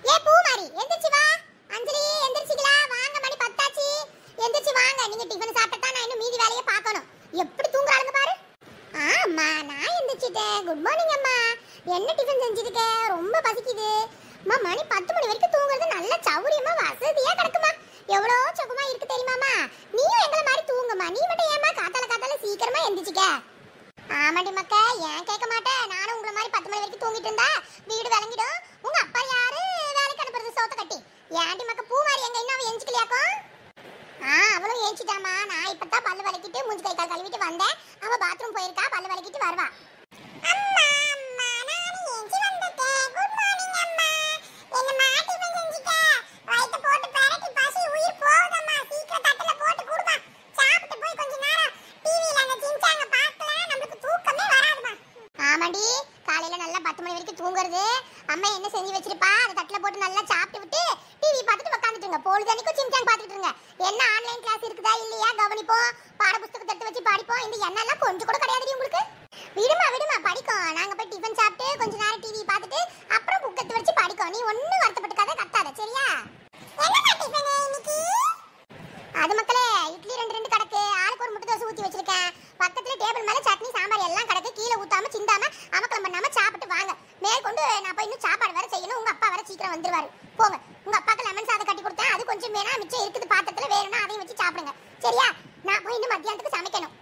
ஏ பூமாரி எந்திரிச்சு வா அஞ்சலி எந்திரிச்சிங்களா வாங்க மணி பத்தாச்சு எந்திரிச்சு வாங்க நீங்க டிஃபன் சாப்பிட்டா நான் இன்னும் மீதி வேலையை பார்க்கணும் எப்படி தூங்குறாங்க பாரு ஆமா நான் எந்திரிச்சிட்டேன் குட் மார்னிங் அம்மா என்ன டிஃபன் செஞ்சிருக்க ரொம்ப பசிக்குது அம்மா மணி பத்து மணி வரைக்கும் தூங்குறது நல்ல சௌரியமா வசதியா கிடக்குமா எவ்வளோ சுகமா இருக்கு தெரியுமாமா நீயும் எங்களை மாதிரி தூங்குமா நீ மட்டும் ஏமா காத்தால காத்தால சீக்கிரமா எந்திரிச்சிக்க ஆமாடி மக்க ஏன் கேட்க மாட்டேன் நானும் உங்களை மாதிரி பத்து மணி வரைக்கும் தூங்கிட்டு இருந்தா வீடு விளங்கிடும் உங்க அப்பா யாரு வேலைக்கு அனுப்புறது சோத்த கட்டி ஏன்டி மக்க பூமாரி எங்க இன்னும் அவ எஞ்சிக்கலையாக்கும் ஆ அவளும் ஏஞ்சிட்டாமா நான் இப்பதான் பல்லு வலிக்கிட்டு மூஞ்சி கை கால் கழுவிட்டு வந்தேன் அவ பாத்ரூம் போயிருக்கா பல்லு வலிக்கிட்டு வருவா அம்மா அம்மா நானும் ஏஞ்சி வந்துட்டேன் குட் மார்னிங் அம்மா என்ன மாட்டி செஞ்சிட்ட வயித்த போட்டு பெரட்டி பசி உயிர் போகுதம்மா சீக்கிரம் தட்டுல போட்டு குடுமா சாப்பிட்டு போய் கொஞ்ச நேரம் டிவில அந்த சின்சாங்க பார்க்கலாம் நமக்கு தூக்கமே வராதுமா ஆமாடி காலையில நல்லா பத்து மணி வரைக்கும் தூங்குறது அம்மா என்ன செஞ்சு வச்சிருப்பா அதை தட்டுல போட்டு நல்லா சாப்பிட்டு விட்டு டிவி பார்த்துட்டு உட்காந்துட்டுங்க பொழுதனைக்கும் சிம்சாங் பார்த்துட்டு இருங்க என்ன ஆன்லைன் கிளாஸ் இருக்குதா இல்லையா கவனிப்போம் பாட புஸ்தகத்தை எடுத்து வச்சு படிப்போம் இந்த எண்ணெல்லாம் கொஞ்சம் கூட கிடையாது உங்களுக்கு விடுமா விடுமா படிக்கும் நாங்க போய் டிஃபன் சாப்பிட்டு கொஞ்ச நேரம் டிவி பார்த்துட்டு அப்புறம் புக் எடுத்து வச்சு படிக்கும் நீ ஒண்ணும் வருத்தப்பட்டுக்காத கத்தாத சரியா என்னமா டிஃபன் இன்னைக்கு அது மக்களே இட்லி ரெண்டு ரெண்டு கிடக்கு ஆளுக்கு ஒரு முட்டை தோசை ஊத்தி வச்சிருக்கேன் பக்கத்துல டேபிள் மேல சட்னி சாம்பார் எல்லாம் கிடக்கு கீழே ஊத்தாம சிந்தாம அமக்கலம் பண்ணாம சாப்பிட்டு வாங்க மேற்கொண்டு நான் போய் இன்னும் சாப்பாடு வேற செய்யணும் உங்க அப்பா வேற சீக்கிரம் வந்துருவாரு போங்க உங்க அப்பாக்கு லெமன் சாதம் கட்டி கொடுத்தேன் அது கொஞ்சம் வேணா மிச்சம் இருக்குது பாத்திரத்துல வேணும்னா அதையும் வச்சு சாப்பிடுங்க சரியா நான் போய் இன்னும் மத்தியானத்துக்கு சமைக்கணும்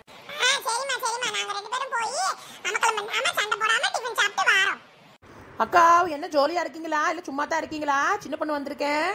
சரிம்மா சரிம்மா நாங்க ரெண்டு பேரும் போய் அமக்கலம் பண்ணாம சண்டை போடாம டிஃபன் சாப்பிட்டு வரோம் அக்கா என்ன ஜோலியா இருக்கீங்களா இல்ல சும்மா தான் இருக்கீங்களா சின்ன பொண்ணு வந்திருக்கேன்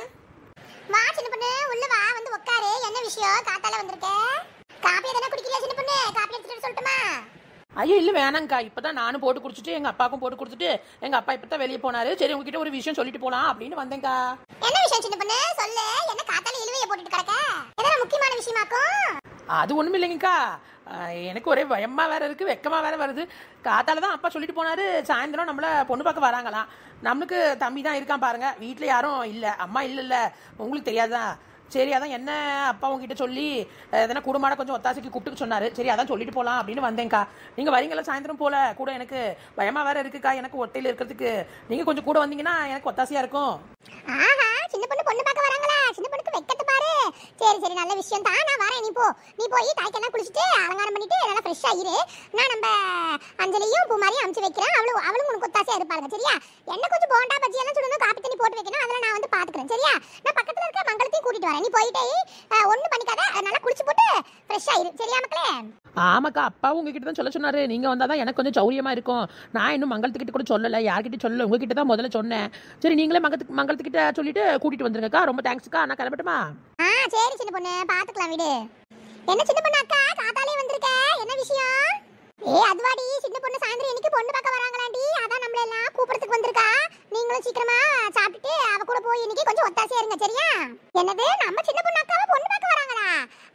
வா சின்ன பொண்ணு உள்ள வா வந்து உட்காரு என்ன விஷயம் காத்தால வந்திருக்க காப்பி எதனா குடிக்கலையா சின்ன பொண்ணு காப்பி எடுத்துட்டு வர சொல்லட்டுமா ஐயோ இல்ல வேணாங்க்கா இப்பதான் நானும் போட்டு குடிச்சிட்டு எங்க அப்பாவுக்கும் போட்டு கொடுத்துட்டு எங்க அப்பா இப்பதான் வெளியே போனாரு சரி உங்ககிட்ட ஒரு விஷயம் சொல்லிட்டு போலாம் அப்படின்னு வந்தேங்க்கா என்ன விஷயம் சின்ன பொண்ணு சொல்லு என்ன காத்தால இழுவைய போட்டுட்டு கிடக்க எதனா முக்கியமான விஷயமாக்கும் அது ஒண்ணும் இல்லைங்கக்கா அஹ், எனக்கு ஒரே பயமா வேற இருக்கு வெக்கமா வேற வருது காத்தால தான் அப்பா சொல்லிட்டு போனாரு சாயந்தரம் நம்மள பொண்ணு பார்க்க வராங்களாம் நம்மளுக்கு தம்பி தான் இருக்கான் பாருங்க வீட்ல யாரும் இல்ல அம்மா இல்ல இல்ல உங்களுக்கு தெரியாதா சரி அதான் என்ன அப்பா உங்ககிட்ட சொல்லி அஹ், எதனா கூடுமாட கொஞ்சம் ஒத்தாசைக்கு கூப்பிட்டு சொன்னாரு சரி அதான் சொல்லிட்டு போலாம் அப்படின்னு வந்தேன்க்கா நீங்க வரீங்களா சாயந்தரம் போல கூட எனக்கு பயமா வேற இருக்குக்கா எனக்கு ஒத்தையில இருக்கிறதுக்கு நீங்க கொஞ்சம் கூட வந்தீங்கன்னா எனக்கு ஒத்தாசையா இருக்கும் ஆஹா சின்ன பொண்ணு பொண்ணு பார்க்க வராங்களா சின்ன பொண்ணுக்கு வெக்கத்து பாரு சரி சரி நல்ல விஷயம் தான் நான் வரேன் நீ போ நீ போய் தாய்க்கெல்லாம் குளிச்சுட்டு அலங்காரம் பண்ணிட்டு நல்லா ஃப்ரெஷ்ஷா இரு நான் நம்ம அஞ்சலியும் பூமாரியும் அமுச்சு வைக்கிறேன் அவளும் அவளும் உனக்கு ஒத்தாசையா இருப்பாங்க சரியா என்ன கொஞ்சம் போண்டா பஜ்ஜி எல்லாம் சுடணும் காப்பி தண்ணி போட்டு வைக்கணும் அதெல்லாம் நான் வந்து பாத்துக்கிறேன் சரியா நான் பக்கத்துல இருக்க மங்களத்தையும் கூட்டிட்டு வரேன் நீ போயிட்டே அஹ், ஒண்ணும் பண்ணிக்காத நல்லா குளிச்சு போட்டு ஃப்ரெஷ்ஷா இரு சரியா மக்களே ஆமாக்கா அப்பாவும் உங்ககிட்ட தான் சொல்ல சொன்னாரு நீங்க வந்தாதான் எனக்கு கொஞ்சம் சௌரியமா இருக்கும் நான் இன்னும் மங்களத்துக்கிட்ட கூட சொல்லல யார்கிட்ட சொல்லல உங்ககிட்ட தான் முதல்ல சொன்னேன் சரி நீங்களே மங்கத்துக்கு மங்களத்துக்கிட்ட சொல்லிட்டு கூட்டிட்டு வந்துருங்கக்கா ரொம்ப தேங்க்ஸ்க்கா நான் கிளம்பட்டுமா ஆ சரி சின்ன பொண்ணு பாத்துக்கலாம் விடு என்ன சின்ன பொண்ணு அக்கா காத்தாலே வந்திருக்க என்ன விஷயம் ஏ அதுவாடி சின்ன பொண்ணு சாயந்தரம் இன்னைக்கு பொண்ணு பார்க்க வராங்களாண்டி அதான் நம்மள எல்லாம் கூப்பிடறதுக்கு வந்திருக்கா நீங்களும் சீக்கிரமா சாப்பிட்டுட்டு அவ கூட போய் இன்னைக்கு கொஞ்சம் ஒத்தாசையா இருங்க சரியா என்னது நம்ம சின்ன பொண்ணு அக்காவை பொண்ணு பார்க்க வராங்களா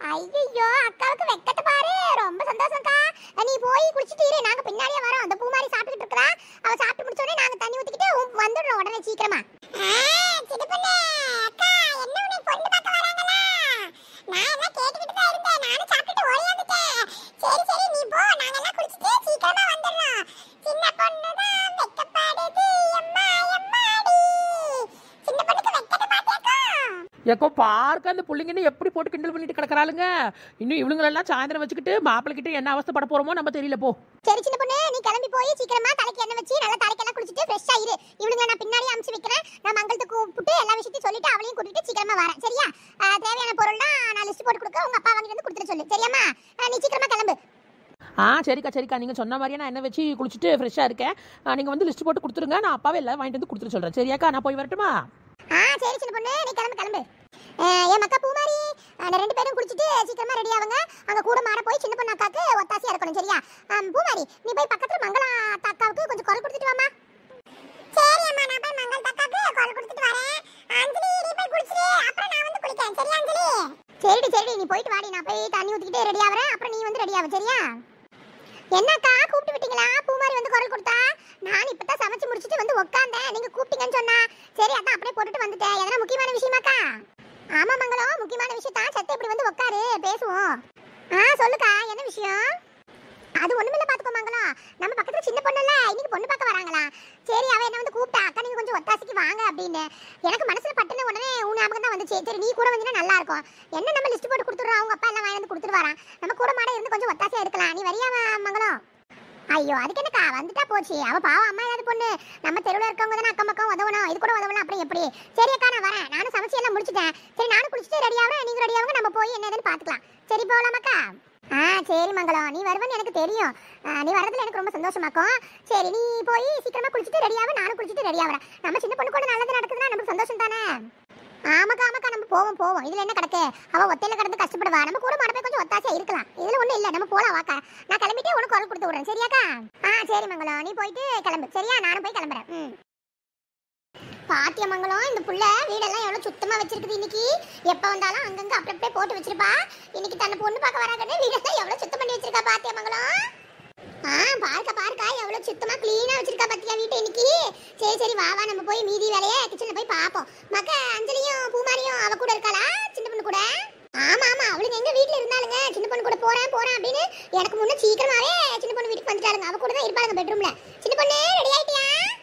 ஐயோ அக்காவுக்கு வெக்கத்தை பாரு ரொம்ப சந்தோஷம்க்கா நீ போய் குளிச்சுட்டு இரு நாங்க பின்னாடியே வரோம் அந்த பூமாரி சாப்பிட்டுட்டு இருக்கா அவ சாப்பிட்டு முடிச்ச உடனே நாங்க தண்ணி ஊத்திக்கிட்டு உம் வந்துடுறோம் உடனே சீக்கிரமா சின்ன பொண்ணு அக்கா என்ன உன்னை பொண்ணு பார்க்க வராங்களா நான் எல்லாம் கேட்டுக்கிட்டு தான் இருந்தேன் நானும் சாப்பிட்டுட்டு ஓடியாந்துட்டேன் சரி சரி நீ போ நாங்க எல்லாம் குளிச்சுட்டு சீக்கிரமா வந்துடுறோம் சின்ன பொண்ணு தான் வெக்கப்படுது எம்மா எம்மாடி சின்ன பொண்ணுக்கு வெக்கத்தை பாத்தியாக்கா ஏக்கோ பார்க்க அந்த பிள்ளைங்கன்னு எப்படி போட்டு கிண்டல் பண்ணிட்டு கிடக்குறாளுங்க இன்னும் இவளுங்களெல்லாம் சாயந்தரம் வச்சுக்கிட்டு மாப்பிள்ளை கிட்ட என்ன அவஸ்தைப்பட போறோமோ நம்ம தெரியல போ சரி சின்ன பொண்ணு நீ கிளம்பி போய் சீக்கிரமா தலைக்கு எண்ணெய் வச்சு நல்லா தலைக்கெல்லாம் குளிச்சுட்டு ஃப்ரெஷ்ஷா இரு இவளுங்க நான் பின்னாடி அமுச்சு வைக்கிறேன் நான் மங்களத்தை கூப்பிட்டு எல்லா விஷயத்தையும் சொல்லிட்டு அவளையும் கூட்டிட்டு சீக்கிரமா வரேன் சரியா ஆஹ் தேவையான பொருள்லாம் நான் லிஸ்ட் போட்டு கொடுக்க உங்க அப்பா வாங்கிட்டு வந்து கொடுத்துட்டு சொல்லு சரியாம்மா ஆஹ் நீ சீக்கிரமா கிளம்பு ஆ சரிக்கா சரிக்கா நீங்க சொன்ன மாதிரியே நான் என்ன வச்சு குளிச்சுட்டு ஃப்ரெஷ்ஷா இருக்கேன் ஆ, நீங்க வந்து லிஸ்ட் போட்டு கொடுத்துருங்க நான் அப்பாவே எல்லாம் வாங்கிட்டு வந்து கொடுத்துட்டு சொல்றேன் சரியாக்கா நான் போய் வரட்டுமா ஆ சரி சின்ன பொண்ணு நீ கிளம்பு கிளம்பு ஆஹ் என் மக்கா பூமாரி ஆஹ் ரெண்டு பேரும் குளிச்சுட்டு சீக்கிரமா ரெடி ஆகுங்க அங்க கூட மாட போய் சின்ன பொண்ணு அக்காக்கு ஒத்தாசையா இருக்கணும் சரியா ஆம், பூமாரி நீ போய் பக்கத்துல மங்களா அக்காவுக்கு கொஞ்சம் குரல் கொடுத்துட்டு வாமா சரி அம்மா நான் போய் மங்கள் அக்காவுக்கு குரல் கொடுத்துட்டு வரேன் அஞ்சலி நீ போய் குளிச்சிரு அப்புறம் நான் வந்து குளிக்கிறேன் சரியா அஞ்சலி சரிடி சரிடி நீ போயிட்டு வாடி நான் போய் தண்ணி ஊத்திக்கிட்டு ரெடி ஆவறேன் அப்புறம் நீ வந்து ரெடி ஆகு சரியா என்னக்கா கூப்பிட்டு விட்டீங்களா பூமாரி வந்து குரல் கொடுத்தா நான் இப்பதான் சமைச்சு முடிச்சிட்டு வந்து உட்காந்தேன் நீங்க கூப்பிட்டீங்கன்னு சொன்னா சரி அதான் அப்படியே போட்டுட்டு வந்துட்டேன் எதனா முக்கியமான விஷயமாக்கா ஆமா மங்களம் முக்கியமான விஷயம் தான் சத்த இப்படி வந்து உட்காரு பேசுவோம் ஆ சொல்லுக்கா என்ன விஷயம் அது ஒண்ணுமில்ல பாத்துக்கோ மங்களம் நம்ம பக்கத்துல சின்ன பொண்ணு இல்ல இன்னைக்கு பொண்ணு பார்க்க வராங்களா சரி அவ என்ன வந்து கூப்பிட்டா அக்கா நீங்க கொஞ்சம் ஒத்தாசைக்கு வாங்க அப்படின்னு எனக்கு மனசுல பட்டுன உடனே உன் ஞாபகம் தான் வந்துச்சு சரி நீ கூட வந்தீங்கன்னா நல்லா இருக்கும் என்ன நம்ம லிஸ்ட் போட்டு கொடுத்துடுறோம் அவங்க அப்பா எல்லாம் வாங்கி வந்து கொடுத்துருவாராம் நம்ம கூட மாட இருந்து கொஞ்சம் ஒத்தாசையா இருக்கலாம் நீ வரியா ம- மங்களம் ஐயோ அதுக்கு என்னக்கா வந்துட்டா போச்சு அவ பாவம் அம்மா ஏதாவது பொண்ணு நம்ம தெருவில் இருக்கவங்க தானே அக்கம் பக்கம் உதவணும் இது கூட உதவலாம் அப்புறம் எப்படி சரி அக்கா நான் வரேன் நானும் சமைச்சு எல்லாம் முடிச்சிட்டேன் சரி நானும் குளிச்சுட்டு ரெடி ஆகிறேன் நீங்க ரெடி ஆகுங்க நம்ம போய் என்னதுன்னு பார்த்துக்கலாம் சரி போகலாமாக்கா ஆ சரி மங்களம் நீ வருவேன்னு எனக்கு தெரியும் ஆ, நீ வரதுல எனக்கு ரொம்ப சந்தோஷமாக்கும் சரி நீ போய் சீக்கிரமா குளிச்சுட்டு ரெடி ஆகு நானும் குளிச்சுட்டு ரெடி ஆகிறேன் நம்ம சின்ன பொண்ணு கூட நல்லது நடக்குதுன்னா நமக்கு சந்தோஷம் தானே ஆமாக்கா ஆமாக்கா நம்ம போவோம் போவோம் இதுல என்ன கிடக்கு அவ ஒத்தையில கிடந்து கஷ்டப்படுவா நம்ம கூட மாட போய் கொஞ்சம் ஒத்தாசையா இருக்கலாம் இதுல ஒண்ணும் இல்ல நம்ம போலாம் வாக்கா நான் கிளம்பிட்டு உனக்கு குரல் கொடுத்து விடுறேன் சரியாக்கா ஆ சரி மங்களம் நீ போயிட்டு கிளம்பு சரியா நானும் போய் கிளம்புறேன் ம் பாத்தியமங்கலம் இந்த புள்ள வீடெல்லாம் எவ்வளவு சுத்தமா வச்சிருக்குது இன்னைக்கு எப்ப வந்தாலும் அங்கங்க அப்படி அப்படியே போட்டு வச்சிருப்பா இன்னைக்கு தன்னை பொண்ணு பார்க்க வராங்கன்னு வீடெல்லாம் எவ்வளவு சுத்தம் பண்ணி வச்சிருக்கா பாத்தியமங்கலம் ஆ பார்க்க பார்க்க எவ்வளவு சுத்தமா க்ளீனா வச்சிருக்கா பாத்தியா வீட்டை இன்னைக்கு சரி சரி வா வா நம்ம போய் மீதி வேலையை கிச்சன்ல போய் பாப்போம் மக்க அஞ்சலியும் பூமாரியும் அவ கூட இருக்காளா சின்ன பொண்ணு கூட ஆமா ஆமா அவளுங்க எங்க வீட்ல இருந்தாலுங்க சின்ன பொண்ணு கூட போறேன் போறேன் அப்படின்னு எனக்கு முன்ன சீக்கிரமாவே சின்ன பொண்ணு வீட்டுக்கு வந்துட்டாளுங்க அவ கூட தான் இருப்பாளுங்க பெட்ரூம்ல சின்ன பொண்ணு ரெடி ஆயிட்டியா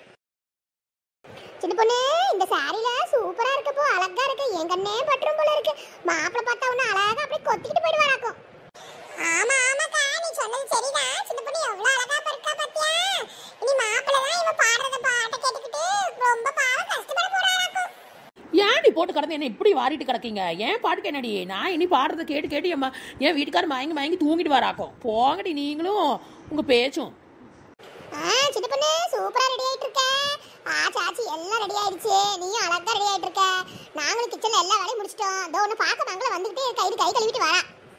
சின்ன பொண்ணு இந்த சாரில சூப்பரா இருக்கு போ அழகா இருக்கு என் கண்ணே பட்டுரும் போல இருக்கு மாப்பிள பார்த்தா உன்ன அழகா அப்படியே கொத்திக்கிட்டு போயிடுவாராக்கும் ஆமா ஆமாக்கா நீ சொன்னது சரிதான் சின்ன பொண்ணு எவ்வளவு அழகா இருக்கா பாத்தியா இனி மாப்பிள தான் இவ பாடுறத பாட்ட கேட்டுக்கிட்டு ரொம்ப பாவம் கஷ்டப்பட போறாராக்கும் ஏன்டி போட்டு கிடந்து என்ன இப்படி வாரிட்டு கிடக்கீங்க ஏன் பாட்டுக்கு என்னடி நான் இனி பாடுறத கேட்டு கேட்டு என் ம- என் வீட்டுக்காரர் மயங்கி மயங்கி தூங்கிட்டு வராக்கும் போங்கடி நீங்களும் உங்க பேச்சும் ஆ சின்ன பொண்ணு சூப்பரா ரெடி ஆயிட்டு இருக்க ஆ சாச்சி எல்லாம் ரெடி ஆயிடுச்சு நீயும் அழகா ரெடி ஆயிட்டு இருக்க நாங்களும் கிச்சன்ல எல்லா வேலையும் முடிச்சிட்டோம் இதோ ஒன்னு பார்க்க மங்கள வந்துகிட்டே கை கை கழுவிட்டு வரா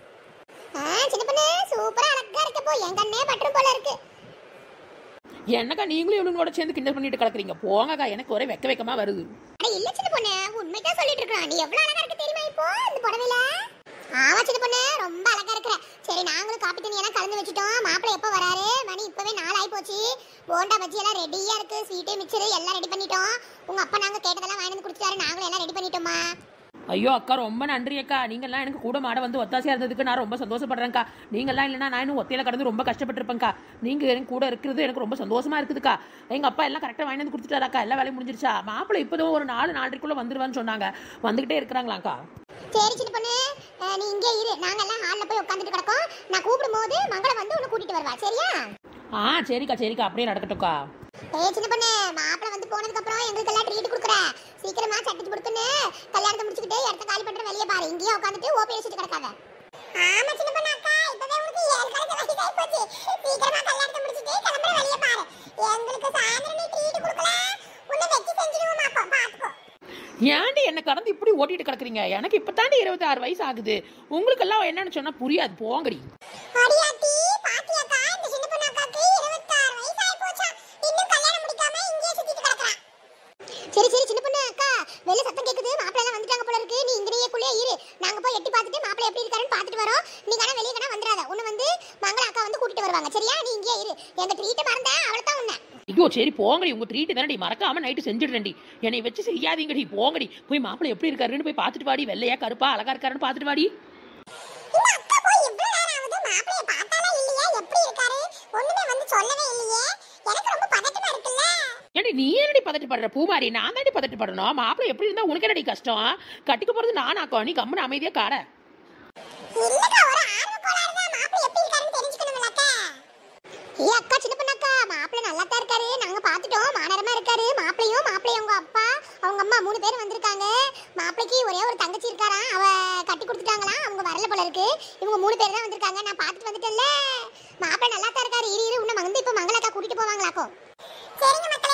ஆ சின்ன பொண்ணு சூப்பரா அழகா இருக்க போ என் கண்ணே பட்டுரும் போல இருக்கு என்னக்கா நீங்களும் இவனுங்களோட சேர்ந்து கிண்டல் பண்ணிட்டு கிடக்குறீங்க போங்கக்கா எனக்கு ஒரே வெக்க வெக்கமா வருது அட இல்ல சின்ன பொண்ணு உண்மைதான் சொல்லிட்டு இருக்கா நீ எவ்வளவு அழகா இருக்க தெரியுமா இப்போ இந்த புடவையில ஆமா சின்ன பொண்ணு ரொம்ப அழகா இருக்கிற சரி நாங்களும் காப்பி தண்ணி எல்லாம் கலந்து வச்சுட்டோம் மாப்பிள்ளை எப்போ வராரு மணி இப்பவே நாள் ஆகி போச்சு போண்டா பஜ்ஜி எல்லாம் ரெடியா இருக்கு ஸ்வீட்டு மிக்சரு எல்லாம் ரெடி பண்ணிட்டோம் உங்க அப்பா நாங்க கேட்டதெல்லாம் வாங்கி வந்து குடிச்சாரு நாங்களும் எல்லாம் ரெடி பண்ணிட்டோமா ஐயோ அக்கா ரொம்ப நன்றி அக்கா நீங்கெல்லாம் எனக்கு கூட மாட வந்து ஒத்தாசையா இருந்ததுக்கு நான் ரொம்ப சந்தோஷப்படுறேன்க்கா நீங்கெல்லாம் இல்லைன்னா நான் இன்னும் ஒத்தையில கடந்து ரொம்ப கஷ்டப்பட்டிருப்பேன்க்கா நீங்க எனக்கு கூட இருக்கிறது எனக்கு ரொம்ப சந்தோஷமா இருக்குதுக்கா எங்க அப்பா எல்லாம் கரெக்டாக வாங்கி வந்து கொடுத்துட்டாராக்கா எல்லா வேலையும் முடிஞ்சிருச்சா மாப்பிள்ளை இப்போதான் ஒரு நாலு நாலரைக்குள்ள வந்துருவான்னு சொன்னாங்க வந்துகிட்டே இருக்கிறாங்களாக்கா சரி சின்ன பொண்ணு அஹ், நீ இங்கே இரு நாங்க எல்லாம் ஹால்ல போய் உட்காந்துட்டு கிடக்கோம் நான் கூப்பிடும் போது மங்களம் வந்து உன்னை கூட்டிட்டு வருவா சரியா ஆ சரிக்கா சரிக்கா அப்படியே நடக்கட்டும்க்கா ஏய் சின்ன பொண்ணு மாப்பிள வந்து போனதுக்கு அப்புறம் எங்களுக்கு எல்லாம் ட்ரீட் கொடுக்குற சீக்கிரமா சட்டிச்சு கொடுக்குன்னு கல்யாணத்தை முடிச்சுக்கிட்டு இடத்த காலி பண்ற வெளியே பாரு இங்கேயே உட்காந்துட்டு ஓபி வச்சுட்டு கிடக்காத ஆமா சின்ன பொண்ணு அக்கா இப்பவே உங்களுக்கு ஏழு கணக்கு வயசு ஆயி போச்சு சீக்கிரமா கல்யாணத்தை முடிச்சிட்டு கிளம்புற வெளியே பாரு எங்களுக்கு சாயந்தரம் நீ ட்ரீட் கொடுக்கல உன்னை வெச்சு செஞ்சிடுவோம் அப்போ பாத்துக்கோ ஏன்டி என்ன கடந்து இப்படி ஓட்டிட்டு கிடக்குறீங்க எனக்கு இப்போ தாண்டி இருபத்தி ஆறு வயசு ஆகுது உங்களுக்கெல்லாம் என்னன்னு சொன்னா புரியாது போங்கடி அடியாத்தி பாத்தியாக்கா இந்த சின்ன பொண்ணு அக்காக்கு 26 வயசு ஆயி போச்சா இன்னும் கல்யாணம் முடிக்காம இங்கேயே சுத்திட்டு கிடக்குறா சரி சரி சின்ன பொண்ணு அக்கா வெளில சத்தம் கேக்குது மாப்பிள்ளை எல்லாம் வந்துட்டாங்க போல இருக்கு நீ இங்கேயே குள்ளே இரு நாங்க போய் எட்டி பார்த்துட்டு மாப்பிள்ளை எப்படி இருக்காருன்னு பார்த்துட்டு வரோம் நீ காண வெளிய காண வந்துடாத உன்னை வந்து மங்கள அக்கா வந்து கூட்டிட்டு வருவாங்க சரியா நீ இங்கேயே இரு எங்க ட்ரீட் மறந்த அவ்வளவுதான் உன்னை ஐயோ சரி போங்கடி உங்க ட்ரீட் தானடி மறக்காம நைட்டு செஞ்சிடுறேன்டி என்னை வச்சு செய்யாதீங்கடி போங்கடி போய் மாப்பிள்ளை எப்படி இருக்காருன்னு போய் பார்த்துட்டு வாடி வெள்ளையா கருப்பா அழகா இருக்காருன்னு பார்த்துட்டு வாடி இந்த அக்கா போய் இவ்வளவு நேரம் ஆகுது மாப்பிளைய பார்த்தாலே இல்லையா எப்படி இருக்காரு ஒண்ணுமே வந்து சொல்லவே இல்லையே எனக்கு ரொம்ப பதட்டமா இருக்குல்ல ஏன்டி நீ என்னடி பதட்டப்படுற பூமாரி நான் தாண்டி பதட்டப்படணும் மாப்பிள்ளை எப்படி இருந்தா உனக்கு என்னடி கஷ்டம் கட்டிக்க போறது நானாக்கோ நீ கம்முன்னு அமைதியா காட இல்லக்கா ஒரு ஆர்வ கோளாறு தான் மாப்பிள்ளை எப்படி இருக்காருன்னு தெரிஞ்சுக்கணும்லக்கா ஏ அக்கா சின்ன பொண்ணக்கா மாப்பிள்ளை நல்லா தான் இருக்காரு நாங்க பார்த்துட்டோம் மாநரமா இருக்காரு மாப்பிள்ளையும் மாப்பிள்ளையும் அவங்க அப்பா அவங்க அம்மா மூணு பேர் வந்திருக்காங்க மாப்பிள்ளைக்கு ஒரே ஒரு தங்கச்சி இருக்காராம் அவ கட்டி கொடுத்துட்டாங்களாம் அவங்க வரல போல இருக்கு இவங்க மூணு பேர் தான் வந்திருக்காங்க நான் பார்த்துட்டு வந்துட்டேன்ல மாப்பிள்ளை நல்லா தான் இருக்காரு இரு இரு உன்னை வந்து இப்ப மங்களக்கா கூட்டிட்டு போவாங்களாக்கோ சரிங்க